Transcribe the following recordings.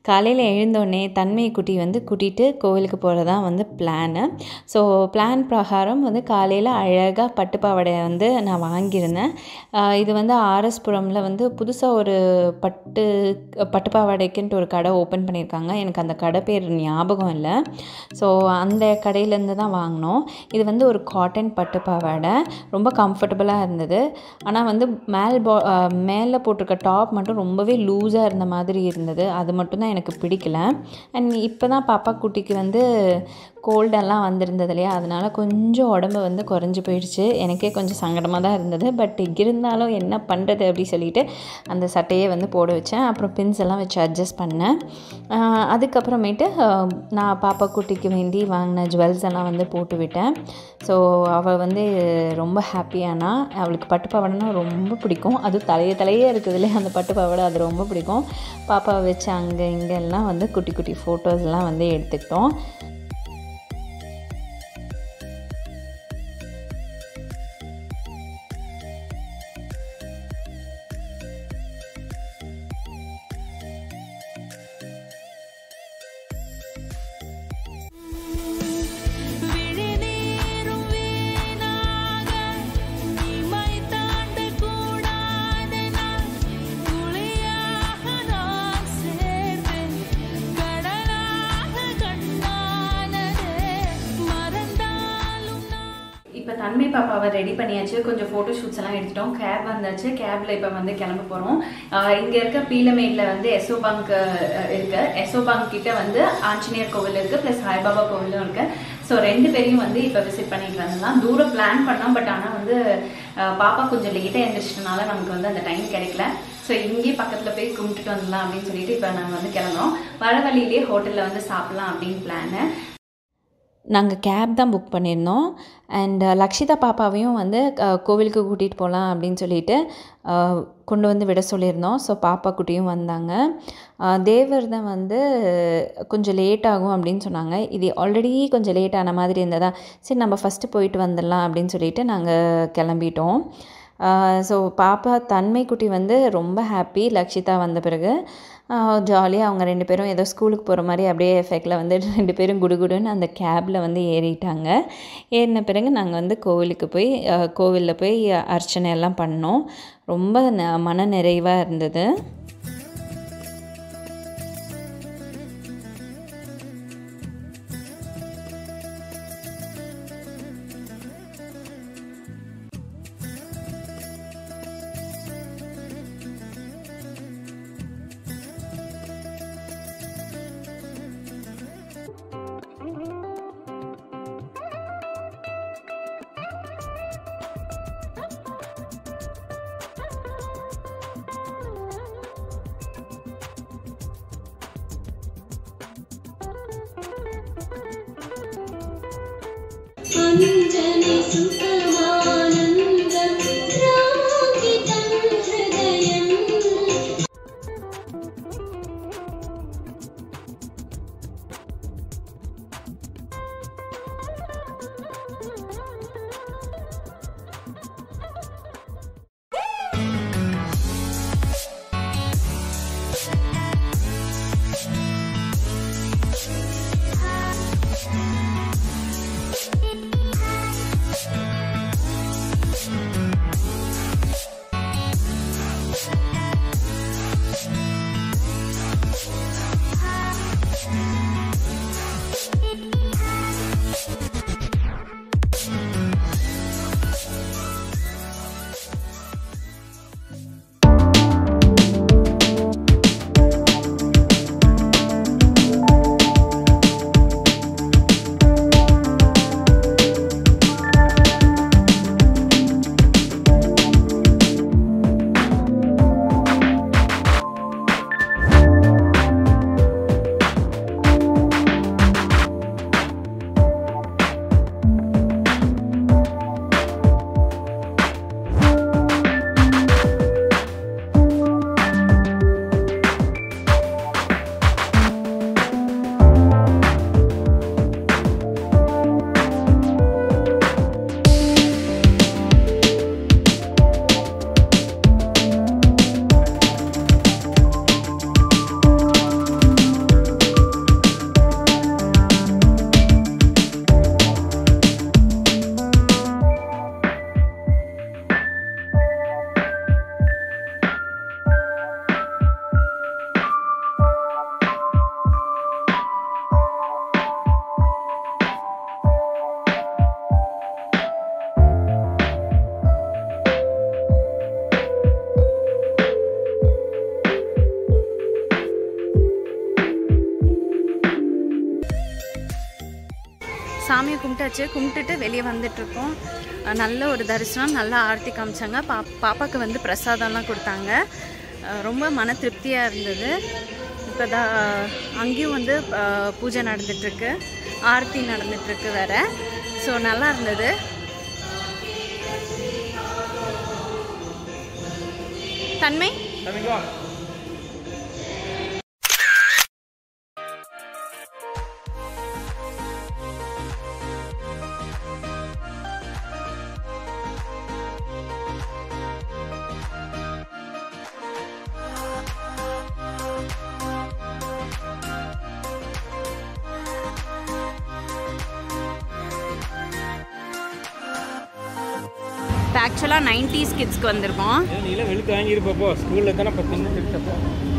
காலையில் எழுந்தோடனே தன்மை குட்டி வந்து கூட்டிகிட்டு கோவிலுக்கு போகிறதா வந்து பிளானு ஸோ பிளான் பிரகாரம் வந்து காலையில் அழகாக பட்டுப்பாவாடையை வந்து நான் வாங்கியிருந்தேன் ஆஹ் இது வந்து ஆர்எஸ்புரமில் வந்து புதுசாக ஒரு பட்டு பட்டுப்பாவாடைக்குன்ட்டு ஒரு கடை ஓப்பன் பண்ணியிருக்காங்க எனக்கு அந்த கடை பேர் ஞாபகம் இல்லை ஸோ அந்த கடையிலேருந்து தான் வாங்கினோம் இது வந்து ஒரு காட்டன் பட்டுப்பாவாடை ரொம்ப கம்ஃபர்டபுளாக இருந்தது ஆனால் வந்து மேல் பா மேலே போட்டிருக்க டாப் மட்டும் ரொம்பவே லூஸாக இருந்த மாதிரி இருந்தது அது மட்டும் தான் எனக்கு பிடிக்கல அண்ட் இப்போ தான் பாப்பா குட்டிக்கு வந்து கோல்டெல்லாம் வந்திருந்தது இல்லையா அதனால் கொஞ்சம் உடம்பு வந்து குறைஞ்சி போயிடுச்சு எனக்கே கொஞ்சம் சங்கடமாக தான் இருந்தது பட் இருந்தாலும் என்ன பண்ணுறது அப்படி சொல்லிட்டு அந்த சட்டையை வந்து போட வச்சேன் அப்புறம் பின்ஸ் எல்லாம் வச்சு அட்ஜஸ்ட் பண்ணேன் ஆஹ் அதுக்கப்புறமேட்டு ஆஹ் நான் பாப்பா குட்டிக்கு வேண்டி வாங்கின ஜுவல்ஸ் எல்லாம் வந்து போட்டு விட்டேன் ஸோ அவள் வந்து ரொம்ப ஹாப்பியானா அவளுக்கு பட்டுப்பாவாடைனா ரொம்ப பிடிக்கும் அது தலைய தலையே இருக்குது இல்லையா அந்த பட்டுப்பாவாடை அது ரொம்ப பிடிக்கும் பாப்பாவை வச்சு அங்கே இங்கே எல்லாம் வந்து குட்டி குட்டி ஃபோட்டோஸ்லாம் வந்து எடுத்துக்கிட்டோம் விழிநீரும் வீணாக இமை தாண்டக் கூடாது நான் துளியாக நான் சேர்வேன் கடலாக கண்ணானதே மறந்தாலும் நான் இப்போ தன்மை பாப்பாவை ரெடி பண்ணியாச்சு கொஞ்சம் ஃபோட்டோ ஷூட்ஸ் எல்லாம் எடுத்துட்டோம் கேப் வந்தாச்சு கேப்ல இப்போ வந்து கிளம்ப போகிறோம் இங்கே இருக்க பீலமேடில் வந்து எஸ்ஓ பேங்க் இருக்கு எஸ்ஓ பேங்க் கிட்ட வந்து ஆஞ்சநேயர் கோவில் இருக்கு ப்ளஸ் சாய்பாபா கோவிலும் இருக்கு ஸோ ரெண்டு பேரையும் வந்து இப்போ விசிட் பண்ணிட்டு வந்துடலாம் தூரம் பிளான் பண்ணோம் பட் ஆனால் வந்து அஹ், பாப்பா கொஞ்சம் லேட்டாக எழுந்திரிச்சிட்டனால நமக்கு வந்து அந்த டைம் கிடைக்கல ஸோ இங்கேயே பக்கத்தில் போய் கும்பிட்டுட்டு வந்துடலாம் அப்படின்னு சொல்லிட்டு இப்போ நாங்கள் வந்து கிளம்புறோம் வர வழியிலேயே ஹோட்டலில் வந்து சாப்பிடலாம் அப்படின்னு பிளானு நாங்கள் கேப் தான் புக் பண்ணியிருந்தோம் அண்ட் லக்ஷிதா பாப்பாவையும் வந்து அஹ், கோவிலுக்கு கூட்டிகிட்டு போகலாம் அப்படின்னு சொல்லிட்டு அஹ், கொண்டு வந்து விட சொல்லியிருந்தோம் ஸோ பாப்பா குட்டியும் வந்தாங்க அஹ், தேவர் தான் வந்து கொஞ்சம் லேட் ஆகும் அப்படின்னு சொன்னாங்க இது ஆல்ரெடி கொஞ்சம் லேட் ஆன மாதிரி இருந்ததா சரி நம்ம ஃபஸ்ட்டு போயிட்டு வந்துடலாம் அப்படின்னு சொல்லிட்டு நாங்கள் கிளம்பிட்டோம் ஸோ பாப்பா தன்மை குட்டி வந்து ரொம்ப ஹாப்பி லக்ஷிதா வந்த பிறகு ஜாலியாக அவங்க ரெண்டு பேரும் ஏதோ ஸ்கூலுக்கு போகிற மாதிரி அப்படியே எஃபெக்டில் வந்து ரெண்டு பேரும் குடுகுடுன்னு அந்த கேபில் வந்து ஏறிட்டாங்க ஏறின பிறகு நாங்கள் வந்து கோவிலுக்கு போய் கோவிலில் போய் அர்ச்சனை எல்லாம் பண்ணோம் ரொம்ப ந மன நிறைவாக இருந்தது अञ्जनि सुखमानन्दं रागितं हृदयम् Thank சாமியை கும்பிட்டாச்சு கும்பிட்டுட்டு வெளியே வந்துட்டுருக்கோம் அஹ் நல்ல ஒரு தரிசனம் நல்ல ஆரத்தி காமிச்சாங்க பா பாப்பாவுக்கு வந்து பிரசாதம்லாம் கொடுத்தாங்க அஹ் ரொம்ப மன திருப்தியாக இருந்தது இப்போ தான் அங்கேயும் வந்து அஹ், பூஜை நடந்துட்டுருக்கு ஆரத்தி நடந்துட்டுருக்கு வேற ஸோ நல்லா இருந்தது தன்மை இப்போ ஆக்சுவலாக நைன்டிஸ் கிட்ஸ்க்கு வந்திருக்கோம் நீலாம் வெளுத்து வாங்கியிருப்பப்போ ஸ்கூலில் தானே பத்து நிமிஷம் எடுத்தப்போ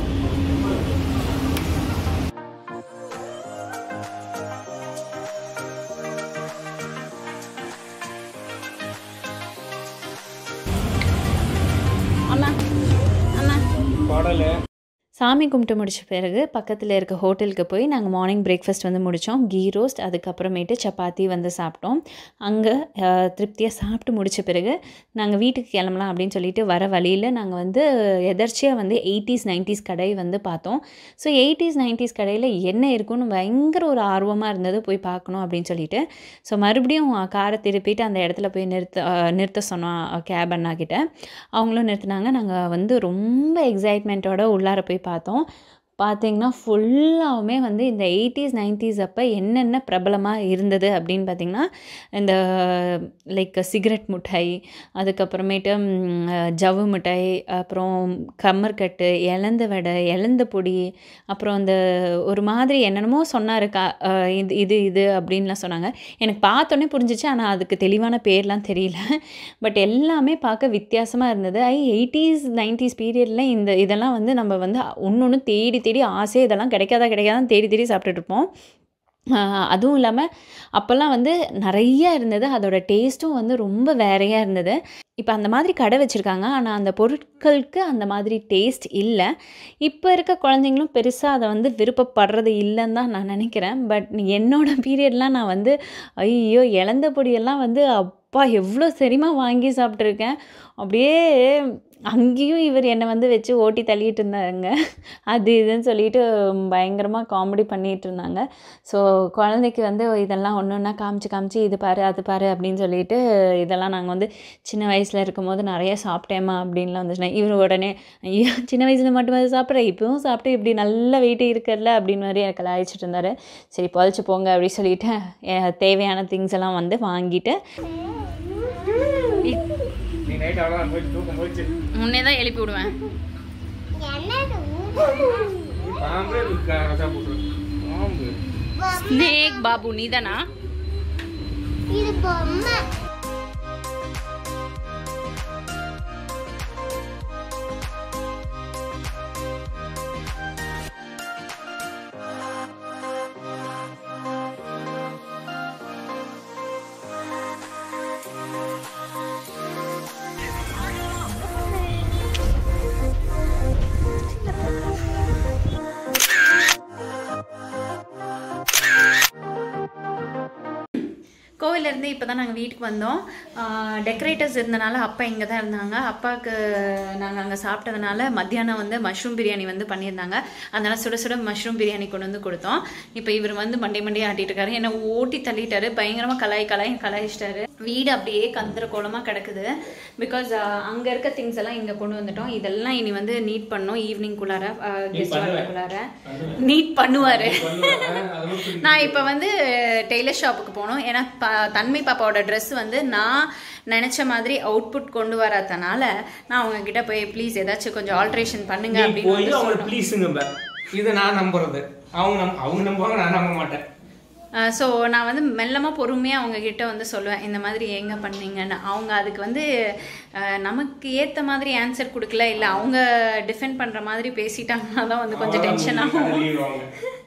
அண்ணா அண்ணா பாடலை சாமி கும்பிட்டு முடிச்ச பிறகு பக்கத்தில் இருக்க ஹோட்டலுக்கு போய் நாங்கள் மார்னிங் பிரேக்ஃபாஸ்ட் வந்து முடித்தோம் கீ ரோஸ்ட் அதுக்கப்புறமேட்டு சப்பாத்தி வந்து சாப்பிட்டோம் அங்கே திருப்தியாக சாப்பிட்டு முடிச்ச பிறகு நாங்கள் வீட்டுக்கு கிளம்பலாம் அப்படின்னு சொல்லிட்டு வர வழியில் நாங்கள் வந்து எதர்ச்சியாக வந்து எயிட்டிஸ் நைன்டிஸ் கடை வந்து பார்த்தோம் ஸோ எயிட்டிஸ் நைன்டிஸ் கடையில் என்ன இருக்குன்னு பயங்கர ஒரு ஆர்வமாக இருந்தது போய் பார்க்கணும் அப்படின்னு சொல்லிட்டு ஸோ மறுபடியும் காரை திருப்பிட்டு அந்த இடத்துல போய் நிறுத்த அஹ், நிறுத்த சொன்னோம் கேப் அண்ணா கிட்ட அவங்களும் நிறுத்தினாங்க நாங்கள் வந்து ரொம்ப எக்ஸைட்மெண்ட்டோட உள்ளார போய் பார்த்தோம் பார்த்தீங்கன்னா ஃபுல்லாகவுமே வந்து இந்த எயிட்டிஸ் நைன்டிஸ் அப்போ என்னென்ன பிரபலமாக இருந்தது அப்படின்னு பார்த்திங்கன்னா இந்த லைக் சிகரெட் மிட்டாய் அதுக்கப்புறமேட்டு ம், ஜவ்வு மிட்டாய் அப்புறம் கம்மர்கட்டு இலந்த வடை இலந்த பொடி அப்புறம் அந்த ஒரு மாதிரி என்னென்னமோ சொன்னார் கா அஹ், இது இது இது அப்படின்லாம் சொன்னாங்க எனக்கு பார்த்தோன்னே புரிஞ்சிச்சு ஆனால் அதுக்கு தெளிவான பேர்லாம் தெரியல பட் எல்லாமே பார்க்க வித்தியாசமாக இருந்தது ஐ எயிட்டிஸ் நைன்டிஸ் பீரியடில் இந்த இதெல்லாம் வந்து நம்ம வந்து ஒன்று ஒன்று தேடி தேடி ஆசை இதெல்லாம் கிடைக்காதா கிடைக்காதான்னு தேடி தேடி சாப்பிட்டுட்டு இருப்போம் ஆஹ் அதுவும் இல்லாமல் அப்போல்லாம் வந்து நிறைய இருந்தது அதோட டேஸ்ட்டும் வந்து ரொம்ப வேறையாக இருந்தது இப்போ அந்த மாதிரி கடை வச்சுருக்காங்க ஆனால் அந்த பொருட்களுக்கு அந்த மாதிரி டேஸ்ட் இல்லை இப்போ இருக்க குழந்தைங்களும் பெருசாக அதை வந்து விருப்பப்படுறது இல்லைன்னு தான் நான் நினைக்கிறேன் பட் என்னோட பீரியட்லாம் நான் வந்து ஐயோ இழந்த பொடியெல்லாம் வந்து அப்பா எவ்வளோ செரிமா வாங்கி சாப்பிட்ருக்கேன் அப்படியே அங்கேயும் இவர் என்னை வந்து வச்சு ஓட்டி தள்ளிட்டு இருந்தாங்க அது இதுன்னு சொல்லிட்டு பயங்கரமாக காமெடி பண்ணிகிட்டு இருந்தாங்க ஸோ குழந்தைக்கு வந்து இதெல்லாம் ஒன்று ஒன்றா காமிச்சு காமிச்சு இது பாரு அது பாரு அப்படின்னு சொல்லிட்டு இதெல்லாம் நாங்கள் வந்து சின்ன வயசில் இருக்கும்போது நிறைய சாப்பிட்டேம்மா அப்படின்லாம் வந்து சொன்னேன் இவர் உடனே ஐயோ சின்ன வயசில் மட்டும் அது சாப்பிட்றேன் இப்பவும் சாப்பிட்டு இப்படி நல்ல வெயிட் இருக்குல்ல அப்படின்னு மாதிரி எனக்கு கலாய்ச்சிட்டு இருந்தார் சரி பொழைச்சு போங்க அப்படி சொல்லிட்டு அஹ், தேவையான திங்ஸ் எல்லாம் வந்து வாங்கிட்டு நீ நைட் அவ்வளோ போயிட்டு தூக்கம் போச்சு முன்னே தான் எழுப்பி விடுவேன் நீ பாம்பே இருக்கா ரசா போட்டு பாம்பு ஸ்னேக் பாபு நீதானா இது பொம்மை கோவிலேருந்து இப்போ தான் நாங்கள் வீட்டுக்கு வந்தோம் டெக்கரேட்டர்ஸ் இருந்தனால அப்பா இங்கே தான் இருந்தாங்க அப்பாவுக்கு நாங்கள் அங்கே சாப்பிட்டதுனால மத்தியானம் வந்து மஷ்ரூம் பிரியாணி வந்து பண்ணியிருந்தாங்க அதனால சுட சுட மஷ்ரூம் பிரியாணி கொண்டு வந்து கொடுத்தோம் இப்போ இவர் வந்து மண்டே மண்டே ஆட்டிட்டு இருக்காரு என்னை ஓட்டி தள்ளிட்டாரு பயங்கரமாக கலாய் கலாய் கலாயிச்சிட்டாரு வீடு அப்படியே கந்தர கோலமாக கிடக்குது பிகாஸ் அங்கே இருக்க திங்ஸ் எல்லாம் இங்கே கொண்டு வந்துட்டோம் இதெல்லாம் இனி வந்து நீட் பண்ணோம் ஈவினிங் குள்ளார கெஸ்ட் வரக்குள்ளார நீட் பண்ணுவார் நான் இப்போ வந்து டெய்லர் ஷாப்புக்கு போகணும் ஏன்னா ப- தன்மை பாப்பாவோட ட்ரெஸ் வந்து நான் நினச்ச மாதிரி அவுட்புட் கொண்டு வராதனால நான் அவங்க கிட்ட போய் ப்ளீஸ் ஏதாச்சும் கொஞ்சம் ஆல்ட்ரேஷன் பண்ணுங்க நீ அப்படின்னு போய் வந்து அவங்களை சொல்லணும். ப்ளீஸுங்க இதை நான் நம்புறது அவங்க நம் அவங்க நம்புவாங்க நான் நம்ப மாட்டேன் ஸோ நான் வந்து மெல்லமாக பொறுமையாக அவங்க கிட்ட வந்து சொல்லுவேன் இந்த மாதிரி எங்க பண்ணீங்கன்னு அவங்க அதுக்கு வந்து அஹ், நமக்கு ஏற்ற மாதிரி ஆன்சர் கொடுக்கல இல்லை அவங்க டிஃபெண்ட் பண்ணுற மாதிரி பேசிட்டாங்கன்னா தான் வந்து கொஞ்சம் டென்ஷன் ஆகும் கதறிடுவாங்க.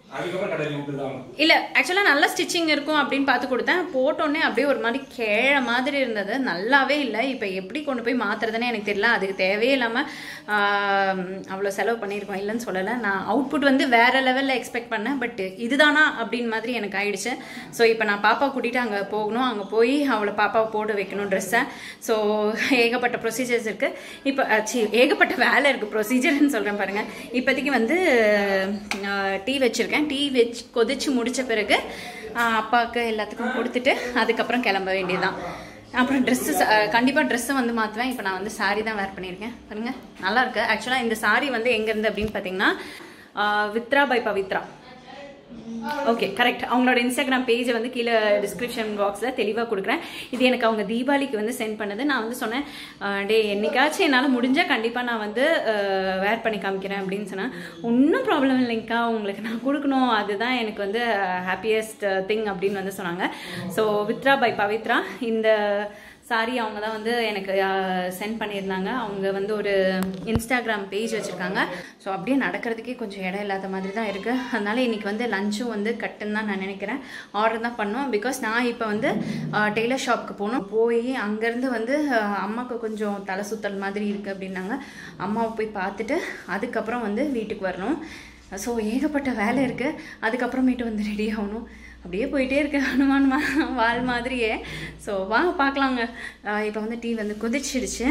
அதுக்கப்புறம் கடையில் விட்டுருதாங்க இல்லை ஆக்சுவலாக நல்ல ஸ்டிச்சிங் இருக்கும் அப்படின்னு பார்த்து கொடுத்தேன் போட்டோன்னே அப்படியே ஒரு மாதிரி கேழ மாதிரி இருந்தது நல்லாவே இல்லை இப்போ எப்படி கொண்டு போய் மாற்றுறதுன்னு எனக்கு தெரியல அதுக்கு தேவையே இல்லாமல் அவ்வளோ செலவு பண்ணியிருக்கோம் இல்லைன்னு சொல்லலை நான் அவுட்புட் வந்து வேறு லெவலில் எக்ஸ்பெக்ட் பண்ணேன் பட் இதுதானா அப்படின்னு மாதிரி எனக்கு ஆயிடுச்சு ஸோ இப்போ நான் பாப்பா கூட்டிகிட்டு அங்கே போகணும் அங்கே போய் அவளை பாப்பாவை போட்டு வைக்கணும் ட்ரெஸ்ஸை ஸோ ஏகப்பட்ட ப்ரொசீஜர்ஸ் இருக்குது இப்போ சி ஏகப்பட்ட வேலை இருக்குது ப்ரொசீஜர்னு சொல்கிறேன் பாருங்கள் இப்போதைக்கு வந்து டீ வச்சுருக்கேன் டீ வச்சு கொதிச்சு முடிச்ச பிறகு ஆஹ், அப்பாவுக்கு எல்லாத்துக்கும் கொடுத்துட்டு அதுக்கப்புறம் கிளம்ப வேண்டியதுதான் அப்புறம் ட்ரெஸ்ஸு கண்டிப்பாக ட்ரெஸ்ஸை வந்து மாற்றுவேன் இப்போ நான் வந்து saree தான் வேர் பண்ணியிருக்கேன் பாருங்க நல்லா இருக்கு ஆக்சுவலாக இந்த saree வந்து எங்கேருந்து அப்படின்னு பார்த்தீங்கன்னா ஆஹ், Vithra by Pavithra okay correct அவங்களோட இன்ஸ்டாகிராம் பேஜை வந்து கீழே டிஸ்கிரிப்ஷன் பாக்ஸில் தெளிவாக கொடுக்குறேன் இது எனக்கு அவங்க தீபாவளிக்கு வந்து சென்ட் பண்ணது நான் வந்து சொன்னேன் அஹ், டே என்னைக்காச்சும் என்னால் முடிஞ்சால் கண்டிப்பாக நான் வந்து வேர் பண்ணி காமிக்கிறேன் அப்படின்னு சொன்னேன் ஒன்றும் ப்ராப்ளம் இல்லைங்கக்கா உங்களுக்கு நான் கொடுக்கணும் அதுதான் எனக்கு வந்து ஹாப்பியஸ்ட் திங் அப்படின்னு வந்து சொன்னாங்க ஸோ வித்ரா பை பவித்ரா இந்த சாரி அவங்க தான் வந்து எனக்கு சென்ட் பண்ணியிருந்தாங்க அவங்க வந்து ஒரு இன்ஸ்டாகிராம் பேஜ் வச்சுருக்காங்க ஸோ அப்படியே நடக்கிறதுக்கே கொஞ்சம் இடம் இல்லாத மாதிரி தான் இருக்குது அதனால இன்னைக்கு வந்து லஞ்சும் வந்து கட்டுன்னு தான் நான் நினைக்கிறேன் ஆர்டர் தான் பண்ணுவோம் பிகாஸ் நான் இப்போ வந்து டெய்லர் ஷாப்க்கு போகணும் போய் அங்கேருந்து வந்து அஹ், அம்மாவுக்கு கொஞ்சம் தலை சுத்தல் மாதிரி இருக்குது அப்படின்னாங்க அம்மாவை போய் பார்த்துட்டு அதுக்கப்புறம் வந்து வீட்டுக்கு வரணும் ஸோ ஏகப்பட்ட வேலை இருக்குது அதுக்கப்புறமேட்டு வந்து ரெடி ஆகணும் அப்படியே போயிட்டே இருக்கு ஹனுமான் மா- வால் மாதிரியே ஸோ வாங்க பார்க்கலாங்க இப்போ வந்து டீ வந்து கொதிச்சிடுச்சு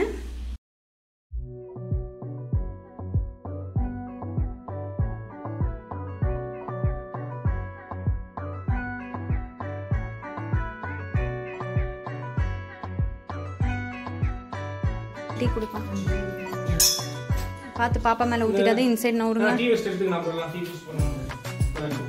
டீ கொடுப்போம் பார்த்து பாப்பா மேலே ஊற்றிட்டாதே இன்சைட் நவுருங்க டீ வச்சு எடுத்துக்க நான் அப்புறம் டீ யூஸ் பண்ணுவேன்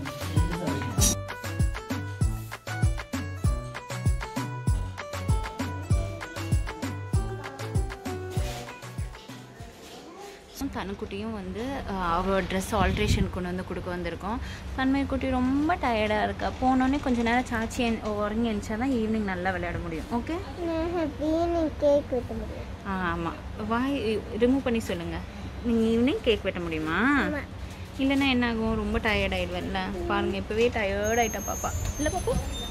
தனுக்குட்டியும் வந்து அஹ், அவ ட்ரெஸ் ஆல்ட்ரேஷன் கொண்டு வந்து கொடுக்க வந்திருக்கோம் தன்மை குட்டி ரொம்ப டயர்டாக இருக்கா போனோடனே கொஞ்ச நேரம் சாச்சி என்- உறங்கி எழுந்தா தான் ஈவினிங் நல்லா விளையாட முடியும் ஓகே நான் ஹாப்பியாக கேக் வெட்ட முடியும் ஆ ஆமாம் வாய் ரிமூவ் பண்ணி சொல்லுங்கள் நீங்கள் ஈவினிங் கேக் வெட்ட முடியுமா இல்லைன்னா என்ன ஆகும் ரொம்ப டயர்ட் ஆயிடுவேன்ல பாருங்கள் இப்போவே டயர்ட் ஆயிட்டா பாப்பா இல்லை பாப்பா